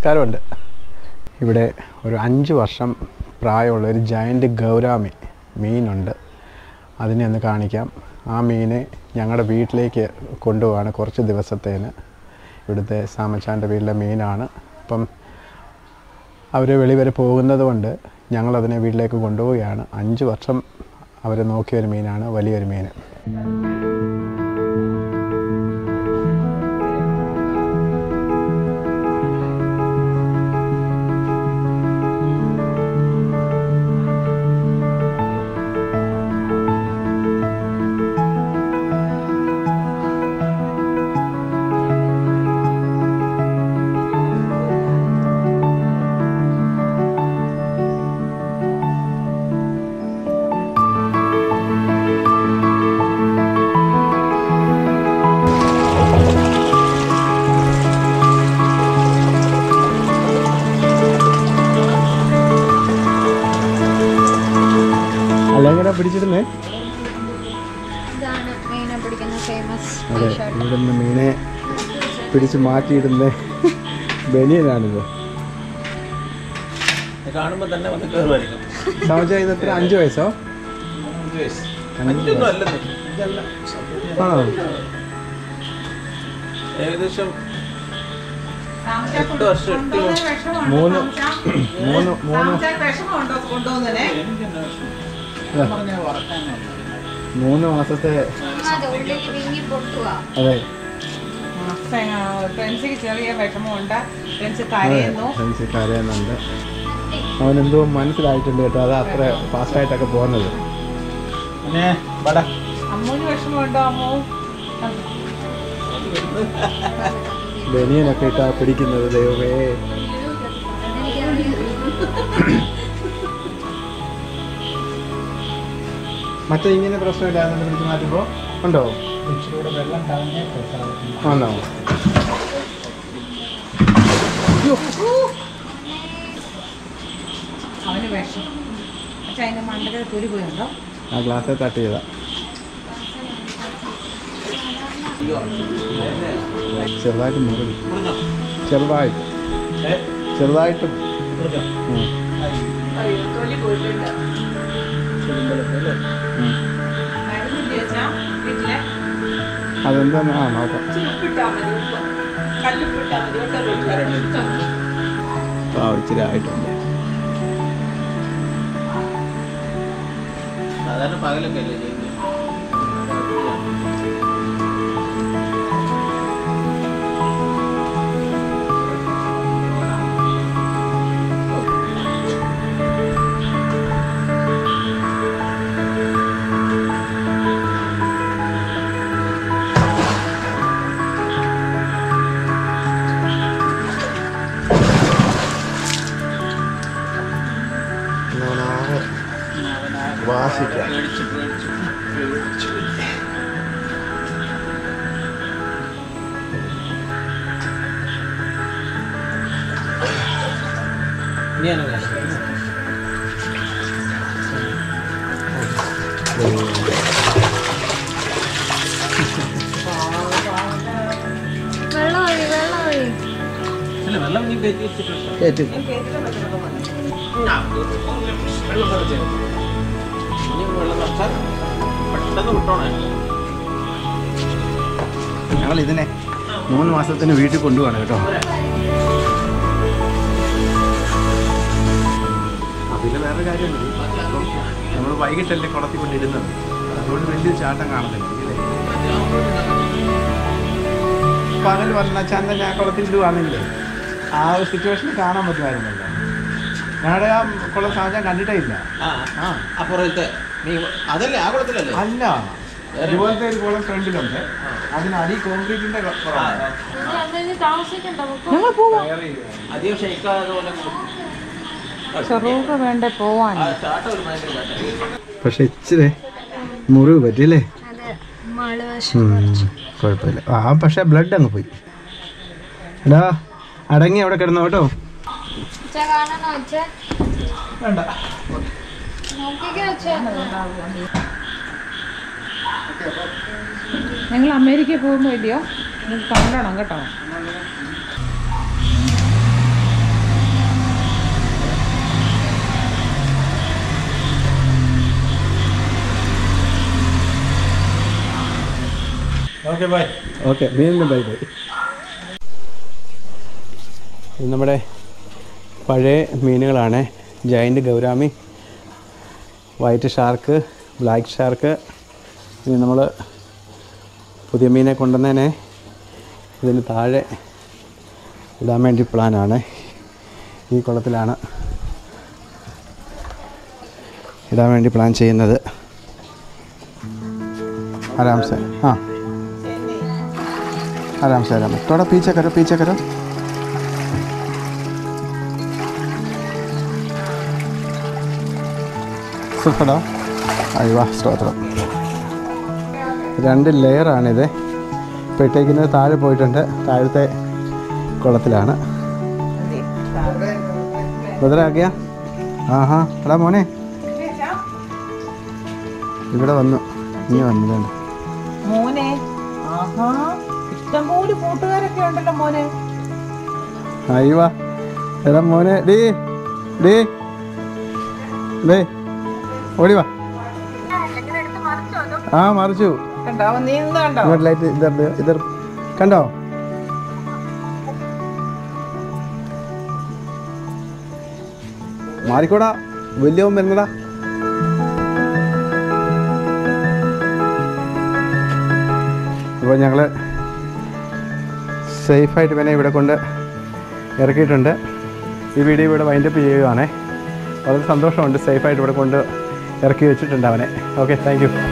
നമസ്കാരമുണ്ട് ഇവിടെ ഒരു അഞ്ച് വർഷം പ്രായമുള്ള ഒരു ജയൻറ്റ് ഗൗരാമി മീനുണ്ട് അതിനെ ഒന്ന് കാണിക്കാം ആ മീനെ ഞങ്ങളുടെ വീട്ടിലേക്ക് കൊണ്ടുപോവാണ് കുറച്ച് ദിവസത്തേന് ഇവിടുത്തെ സാമച്ചാൻ്റെ വീട്ടിലെ മീനാണ് അപ്പം അവർ വെളി വരെ പോകുന്നത് കൊണ്ട് ഞങ്ങളതിനെ വീട്ടിലേക്ക് കൊണ്ടുപോവുകയാണ് അഞ്ച് വർഷം അവർ നോക്കിയൊരു മീനാണ് വലിയൊരു മീൻ അല്ലെങ്ങനെ പിടിച്ചിരുന്നേ ഇതാണ് മീനെ പിടിക്കുന്ന ഫേമസ് അതെ ഇവിടുന്ന് മീനെ പിടിച്ച് മാറ്റിയിടുന്ന ബനിയനാണിത് കാണുമ്പോ തന്നെ വന്ന് കയറുമായിരിക്കും സമച്ച ഇത് എത്ര അഞ്ച് വയസ്സോ അഞ്ച് വയസ്സ് അഞ്ച് അഞ്ചൊന്നും അല്ലെന്ന് ഇതല്ല ആണോ ഏകദേശം എട്ട് വർഷം എട്ട് വർഷം മൂന്ന് മൂന്ന് മൂന്ന് മൂന്ന് മാസത്തെ അത് ഉള്ളിൽ വിങ്ങി പൊട്ടുക അതെ ഫ്രണ്ട്സിക്ക് ചെറിയ വിഷമമുണ്ട് ഫ്രണ്ട്സ് അതെ കരയുന്നു ഫ്രണ്ട്സ് കരയുന്നുണ്ട് അവനെന്തോ മനസ്സിലായിട്ടുണ്ട് കേട്ടോ അത് അത്ര ഫാസ്റ്റായിട്ടൊക്കെ പോകുന്നത് പിന്നെ വട അമ്മൂന് വിഷമമുണ്ടോ അമ്മു ബനിയനൊക്കെ ഇട്ടാ പിടിക്കുന്നത് ദൈവമേ മറ്റേ ഇങ്ങനെ പ്രശ്നമില്ലാതെ പിടിച്ച് മാറ്റുമ്പോൾ ഉണ്ടോ ആണോ അവന് വിഷം പക്ഷെ അതിന്റെ മണ്ടക കുരു പോയുണ്ടോ ആ ഗ്ലാസ്സിൽ തട്ട് ചെയ്താ ചെറുതായിട്ട് മുറിഞ്ഞു ചെറുതായിട്ട് ചെറുതായിട്ട് ഉം. തൊലി പോയിട്ടുണ്ട് ഉം. മരുന്ന് ചേച്ചാ വീട്ടിലെ അതെന്താന്ന് ആ നോക്കാം ഉപ്പിട്ടാ മതി ഉപ്പ് കല്ലുപ്പിട്ടാ മതി ഒട്ടും ആ ഇച്ചിരി ആയിട്ടുണ്ട് സാധാരണ പകലൊക്കെ അല്ലേ ചെയ്യുന്നത് ഞാനാകെ വാസിക്കാം പേടിച്ച് പേടിച്ച് പേടിച്ച് ഇനിയാണ് കാണിക്കുന്നത് വെള്ളം ഒഴി വെള്ളം ഒഴി അല്ല വെള്ളം നീ കയറ്റി വെച്ചിട്ടുണ്ട് കയറ്റി ആ, വെള്ളം നിറച്ച് ഇനി വെള്ളം നിറച്ചാൽ പെട്ടെന്ന് വിട്ടോണേ ഞങ്ങൾ ഇതിനെ മൂന്ന് മാസത്തിന് വീട്ടിൽ കൊണ്ടുപോവാണ് കേട്ടോ ആ, പിന്നെ വേറെ കാര്യമുണ്ട് നമ്മൾ വൈകിട്ടല്ലേ കുളത്തിൽ കൊണ്ടിരുന്നത് അതുകൊണ്ട് വലിയ ചാട്ടം കാണത്തില്ല ഇല്ലേ? പകൽ വന്ന ചന്ത ഞാൻ കുളത്തിൽ ഇടുവാണെങ്കിലേ ആ ഒരു സിറ്റുവേഷൻ കാണാൻ പറ്റുമായിരുന്നല്ലോ ഞങ്ങളുടെ ആ കുളം സാഹചര്യം കണ്ടിട്ടേ ഇല്ല ആ ആ അപ്പുറത്തെ നീ അതല്ലേ ആ കുളത്തിലല്ലേ അല്ല ഇതുപോലത്തെ ഒരു കുളം ഫ്രണ്ടിലുണ്ട് അതിനടി കോൺക്രീറ്റിന്റെ കുളമാണ് ഞങ്ങൾ പോവാം അധികം ഷെയ്ക്കാതെ പോലെ ചെറുക്ക് വേണ്ട പോവാൻ ആ ചാട്ടം ഒരു ഭയങ്കര ചാട്ടം പക്ഷെ ഇച്ചിരി മുറിവ് പറ്റിയല്ലേ അതെ മള് വശം കുഴപ്പമില്ല ആ പക്ഷെ ബ്ലഡ് അങ്ങ് പോയി എടാ അടങ്ങി അവിടെ കിടന്നോ കേട്ടോ ഉച്ച കാണണോ ഉച്ച വേണ്ട നോക്കിക്കോ ഉച്ച നിങ്ങൾ അമേരിക്കയിൽ പോകുമ്പോൾ ഇല്ലയോ നിങ്ങൾക്ക് കണ്ടണം കേട്ടോ ഓക്കെ ബൈ ഓക്കെ വീണ്ടും ബൈ ബൈ ഇത് നമ്മുടെ പഴയ മീനുകളാണ് giant gourami white shark black shark ഇനി നമ്മൾ പുതിയ മീനെ കൊണ്ടുവന്നതിനെ ഇതിന് താഴെ ഇടാൻ വേണ്ടി പ്ലാനാണ് ഈ കുളത്തിലാണ് ഇടാൻ വേണ്ടി പ്ലാൻ ചെയ്യുന്നത് आराम से हाँ आराम से आराम से थोड़ा पीछे करो पीछे करो സുഖടോ അയ്യോ സ്തോത്രം രണ്ട് ലെയറാണിത് ഇപ്പോൾ ഇട്ടേക്കുന്നത് താഴെ പോയിട്ടുണ്ട് താഴത്തെ കുളത്തിലാണ് ബദറാക്കിയ ആഹാ എടാ മോനെ ഇവിടെ വന്നു ഇനി വന്നിട്ടുണ്ട് മോനെ ആഹാ ഇഷ്ടംപോലെ കൂട്ടുകാരൊക്കെ ഉണ്ടല്ലോ മോനെ അയ്യോ എടാ മോനെ ഡീ ഡീ ഡേ ഓടി വാ ആ മറിച്ചു കണ്ടോ അവൻ നീന്താണ്ടോ ഇങ്ങോട്ട് ലൈറ്റ് ഇതർ ഇതർ കണ്ടോ മാറിക്കോടാ വലിയവൻ വരുന്നടാ അപ്പോൾ ഞങ്ങൾ സേഫായിട്ട് ഇവനെ ഇവിടെ കൊണ്ട് ഇറക്കിയിട്ടുണ്ട് ഈ വീഡിയോ ഇവിടെ വൈൻഡപ്പ് ചെയ്യുകയാണേ വളരെ സന്തോഷമുണ്ട് സേഫായിട്ട് ഇവിടെ കൊണ്ട് ഇറക്കി വെച്ചിട്ടുണ്ട് അവനെ ഓക്കെ താങ്ക് യു